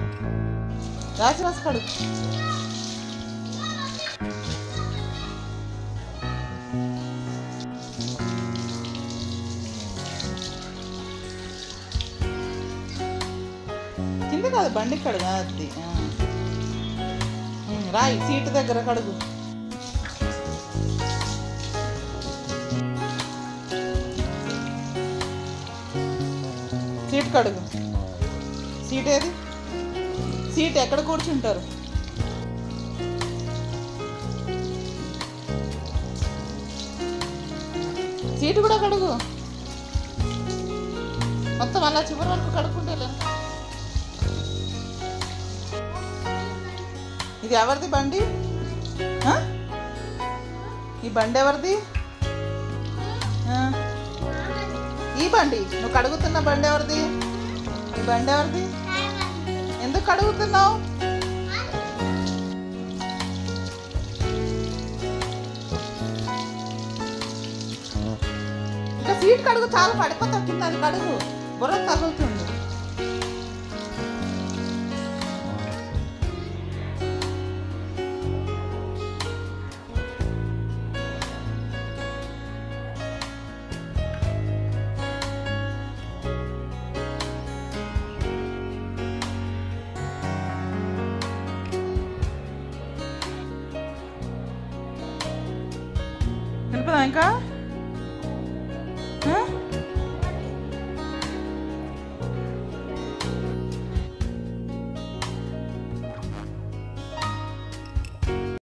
రాసి రాసి కడుగు కింద కాదు బండి కడుగు అది ఆ. ఉమ్, రాయి సీటు దగ్గర కడుగు సీట్ కడుగు సీట్ ఏది సీట్ ఎక్కడ కూర్చుంటారు సీటు కూడా కడుగు మొత్తం అలా చివరి వరకు కడుక్కుంటే ఇది ఎవరిది బండి ఆ? ఈ బండి ఎవరిది ఆ. ఈ బండి నువ్వు కడుగుతున్న బండి ఎవరిది ఈ బండి ఎవరిది ఎందుకు కడుగుతున్నావు ఇంకా సీట్ కడుగు చాలా పడిపోతావు కింద అది కడుగు బుర్ర తగులుతుంది వెళ్ళిపోదా ఇంకా